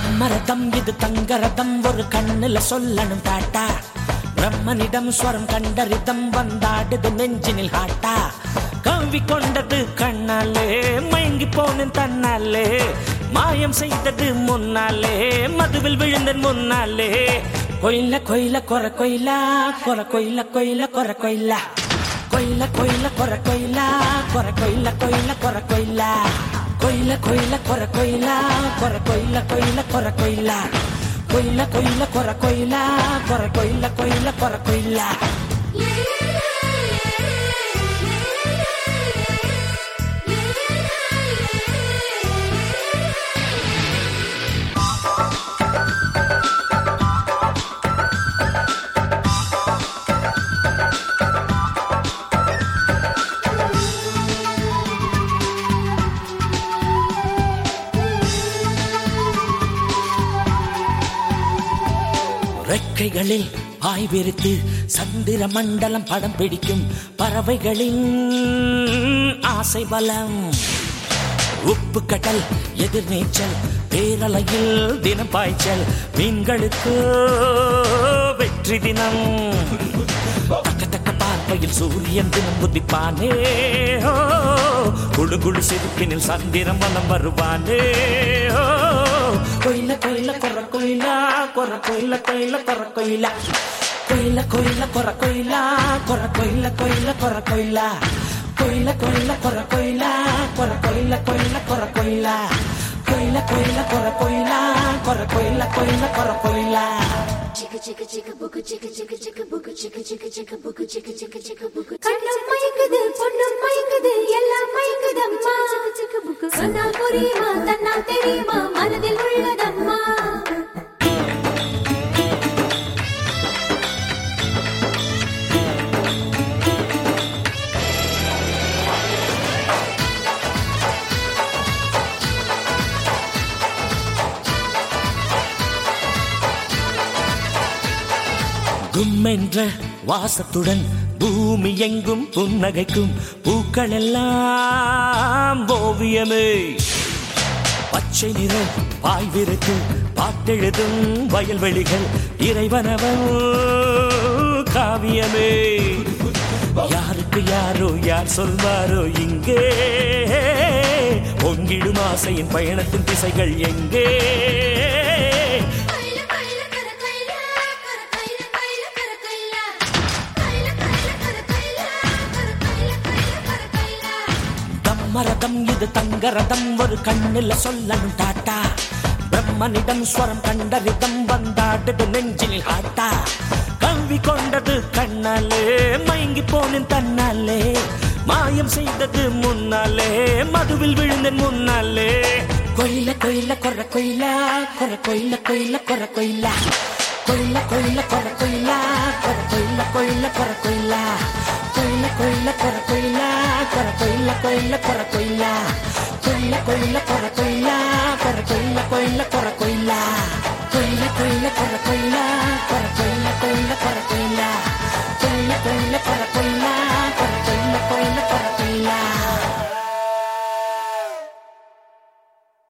பிரம்மரதம் இது தங்கரதம் ஒரு கண்ணுல சொல்லணும் டாட்டா பிரம்மனிடம் ஸ்வரம் கண்டரிதம் வந்தாடுது நெஞ்சினில் ஹாட்டா கவி கொண்டது கண்ணாலே மயங்கி போனேன் தன்னாலே மாயம் செய்தது முன்னாலே மதுவில் விழுந்தேன் முன்னாலே கொயில கொயில கொர கொயிலா கொர கொயில கொயில கொர கொயிலா கொயில கொயில கொர கொயிலா கொர கொயில கொயில கொர கொயிலா கொயில கொயில கொர கொயிலா கொர கொயில கொயில கொர கொயிலா கொயில கொயில கொர கொயிலா கொர கொயில கொயில கொர கொயிலா ரெக்கைகளில் பாய் விரித்து சந்திர மண்டலம் படம் பிடிக்கும் பறவைகளின் ஆசை பலம் உப்பு கடல் எதிர்நீச்சல் பேரலையில் தினம் பாய்ச்சல் மீன்களுக்கு வெற்றி தினம் தக்க தக்க பார்வையில் சூரியன் தினம் புதிப்பானே ஓ, குழு குழு சிரிப்பினில் சந்திரம் வலம் வருவானே ஓ, கொயில கொயில கொர கொயிலா கொர கொயில கொயில கொர கொயிலா கொயில கொயில கொர கொயிலா கொர கொயில கொயில கொர கொயிலா கொயில கொயில கொர கொயிலா கொர கொயில கொயில கொர கொயிலா கொயில கொயில கொர கொயிலா கொர கொயில கொயில கொர கொயிலா Chicka chicka chicka booka chicka chicka chicka booka chicka chicka chicka booka chicka chicka chicka booka கண்ணும் மயங்குது பொண்ணும் மயங்குது எல்லாம் மயங்குதம்மா சொன்னால் புரியுமா தன்னால் தெரியுமா மனதில் உள்ளதம்மா கும்மென்ற வாசத்துடன் பூமி எங்கும் புன்னகைக்கும் பூக்கள் எல்லாம் ஓவியமே பச்சை நிற பாய் விரித்து பாட்டெழுதும் வயல்வெளிகள் இறைவனவன் காவியமே யாருக்கு யாரோ யார் சொல்வாரோ இங்கே பொங்கிடும் ஆசையின் பயணத்தின் திசைகள் எங்கே கைல கைல கர கைல கர கைல கைல கர கைல கைல கைல கர கைல கர கைல கைல கர கைல தம்மரதம் இது தங்கரதம் ஒரு கண்ணுல சொல்லணும் டாட்டா பிரம்மனிடம் ஸ்வரம் கண்டரிதம் வந்தாடுது நெஞ்சில் ஆட்டா கல்வி கொண்டது கண்ணாலே மயங்கி போனேன் தன்னாலே மாயம் செய்தது முன்னாலே மதுவில் விழுந்தேன் முன்னாலே கொயில கொயில கொர கொயிலா கொர கொயில கொயில கொர கொயிலா கொயில கொயில கொர கொயிலா கொர கொயில கொயில கொர கொயிலா கொயில கொயில கொர கொயிலா கொர கொயில கொயில கொர கொயிலா கொயில கொயில கொர கொயிலா கொர கொயில கொயில கொர கொயிலா கொயில கொயில கொர கொயிலா கொர கொயில கொயில கொர கொயிலா கொயில கொயில கொர